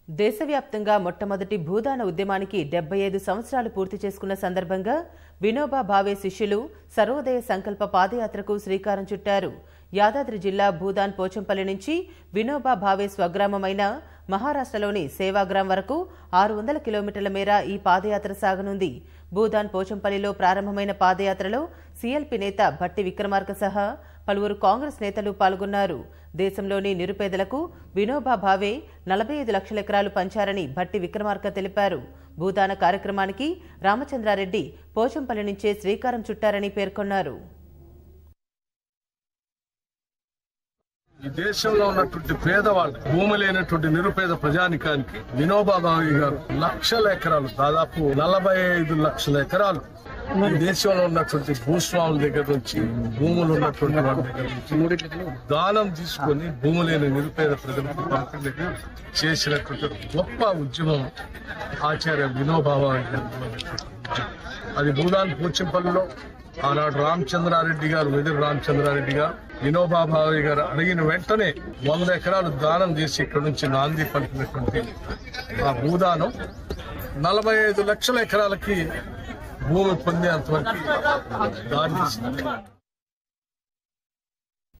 దేశవ్యాప్తంగా మొట్టమొదటి భూదాన ఉద్యమానికి డెబ్బై ఐదు సంవత్సరాలు పూర్తి చేసుకున్న సందర్భంగా వినోబా భావే శిష్యులు సర్వోదయ సంకల్ప పాదయాత్రకు శ్రీకారం చుట్టారు యాదాద్రి జిల్లా భూదాన్ పోచంపల్లి నుంచి వినోబా భావే స్వగ్రామమైన మహారాష్ట్రలోని సేవాగ్రాం వరకు ఆరు వందల కిలోమీటర్ల మేర ఈ పాదయాత్ర సాగనుంది భూదాన్ పోచంపల్లిలో ప్రారంభమైన పాదయాత్రలో సీఎల్పీ నేత భట్టి విక్రమార్క సహా పలువురు కాంగ్రెస్ నేతలు పాల్గొన్నారు దేశంలోని నిరుపేదలకు వినోబా భావే నలభై ఐదు లక్షల ఎకరాలు పంచారని భట్టి విక్రమార్క తెలిపారు భూదాన కార్యక్రమానికి రామచంద్రారెడ్డి పోచంపల్లి నుంచే శ్రీకారం చుట్టారని పేర్కొన్నారు ఈ దేశంలో ఉన్నటువంటి పేదవాళ్ళు భూమి లేనటువంటి నిరుపేద ప్రజానికానికి వినోబా భావి గారు లక్షల ఎకరాలు దాదాపు నలభై ఐదు లక్షల ఎకరాలు ఈ దేశంలో ఉన్నటువంటి భూస్వాముల దగ్గర నుంచి భూములు ఉన్నటువంటి వాళ్ళ దగ్గర నుంచి దానం తీసుకొని భూమి లేని నిరుపేద ప్రజలకు పంపిణీ చేసినటువంటి గొప్ప ఉద్యమం ఆచార్య వినోబా భావి గారు అది భూదాన్ పూచింపల్లిలో ఆనాడు రామచంద్రారెడ్డి గారు వెదిరి రామచంద్రారెడ్డి గారు వినోబా భావి గారు అడిగిన వెంటనే వంద ఎకరాలు దానం చేసి ఇక్కడ నుంచి నాంది పలికినటువంటి ఆ భూదానం నలభై ఐదు లక్షల ఎకరాలకి భూమి పొందేంత వరకు దారి తీసింది